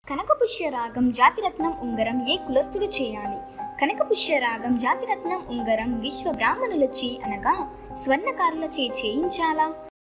కనకపుష్య రాగం జాతిరత్నం ఉంగరం ఏ కులస్తుడు చేయాలి కనకపుష్య రాగం జాతిరత్నం ఉంగరం విశ్వ బ్రాహ్మణులచే అనగా స్వర్ణకారులచే చేయించాలా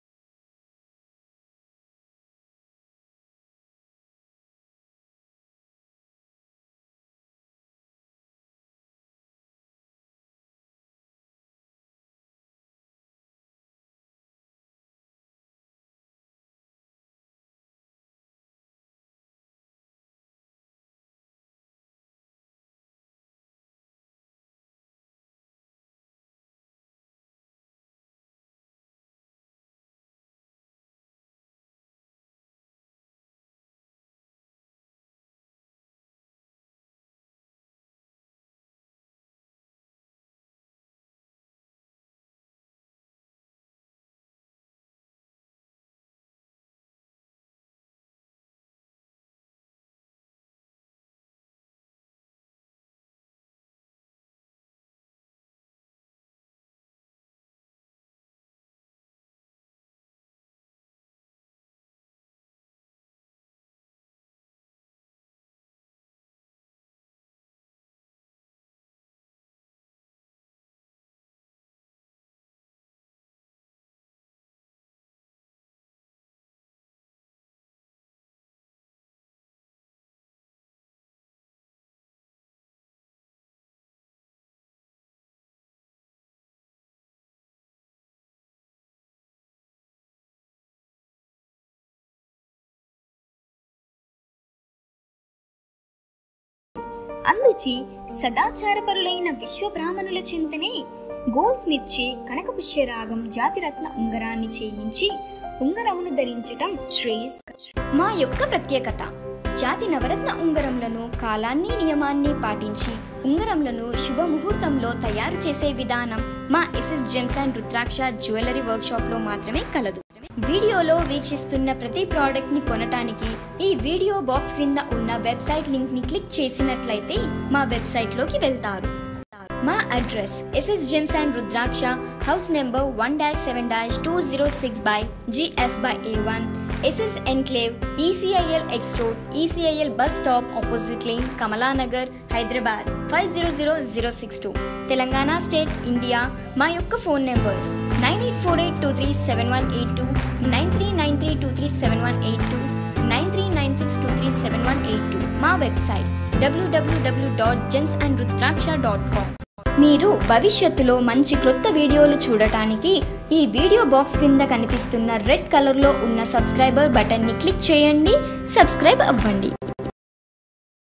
అందుచి సదాచారపరులైన విశ్వ బ్రాహ్మణుల చింతనే గోల్డ్ స్మిత్ చే కనకపుష్య రాగం జాతిరత్న ఉంగరాన్ని చేయించి ఉంగరమును ధరించటం శ్రేయస్ మా యొక్క ప్రత్యేకత జాతి నవరత్న ఉంగరములను కాలాన్ని నియమాన్ని పాటించి ఉంగరములను శుభముహూర్తంలో తయారు చేసే విధానం మా SS gems and Rudraksha jewellery వర్క్షాప్లో మాత్రమే కలదు వీడియోలో వీక్షిస్తున్న ప్రతి ప్రోడక్ట్ ని కొనటానికి ఈ వీడియో బాక్స్ క్రింద ఉన్న వెబ్సైట్ లింక్ ని క్లిక్ చేసినట్లయితే మా వెబ్సైట్ లోకి వెళ్తారు మా address SS gems and Rudraksha house number one dash seven dash two zero six by GF by A one SS enclave ECIL X road ECIL bus stop opposite lane Kamalanagar Hyderabad five zero zero zero six two Telangana state India మా యొక్క phone numbers nine eight four eight two three seven one eight two nine three nine three two three seven one eight two nine three nine six two three seven one eight two మా website WWW dot gems and Rudraksha dot com మీరు భవిష్యత్తులో మంచి క్రొత్త వీడియోలు చూడటానికి ఈ video box క్రింద కనిపిస్తున్న రెడ్ కలర్లో ఉన్న సబ్స్క్రైబర్ బటన్ని క్లిక్ చేయండి సబ్స్క్రైబ్ అవ్వండి